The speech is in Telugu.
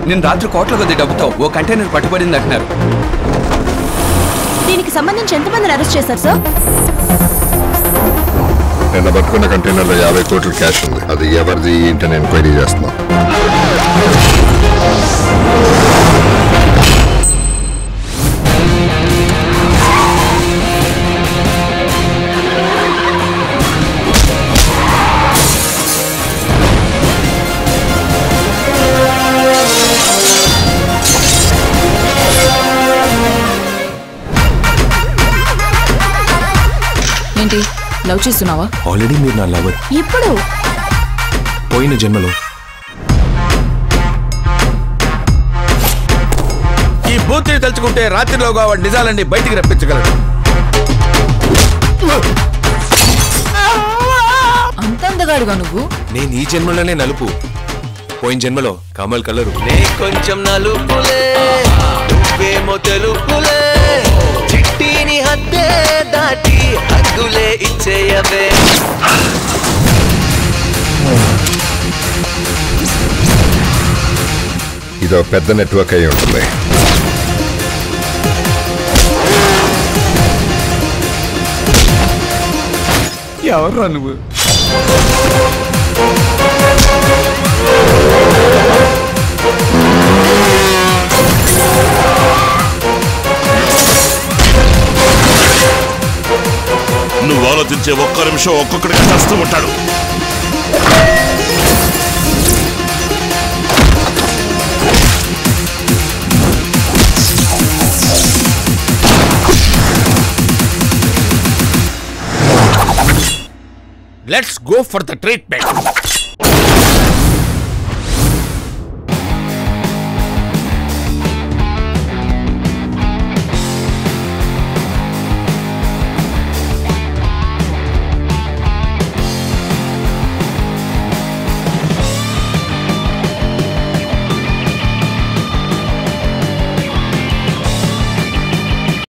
నేను రాత్రి కోట్ల కొద్ది డబ్బుతో ఓ కంటైనర్ పట్టుబడింది అంటున్నారు దీనికి సంబంధించి ఎంతమందిని అరెస్ట్ చేశారు సార్ నిన్న పట్టుకున్న కంటైనర్లో యాభై కోట్ల క్యాష్ ఉంది అది ఎవరిది ఏంటని ఎంక్వైరీ చేస్తున్నాం ఏంటి లవ్ చేస్తున్నావా ఆల్రెడీ మీరు నా లవర్ ఇప్పుడు పోయిన జన్మలో ఈ బూతిని తలుచుకుంటే రాత్రిలోగా వాడు నిజాలన్నీ బయటికి రప్పించగలడు అంత అందగాడుగా నువ్వు నేను ఈ జన్మలోనే నలుపు పోయిన జన్మలో కమల్ కలరు నే కొంచెం నలుపులే నువ్వేమో తెలుపులే చిట్టిని హద్దే దాటి హద్దులే ఇచ్చేయవే ఇదో పెద్ద నెట్వర్క్ అయి ఉంటుంది ఎవర్రా నువ్వు నువ్వు ఆలోచించే ఒక్క నిమిషం ఒక్కొక్కడిగా చేస్తూ ఉంటాడు let's go for the treatment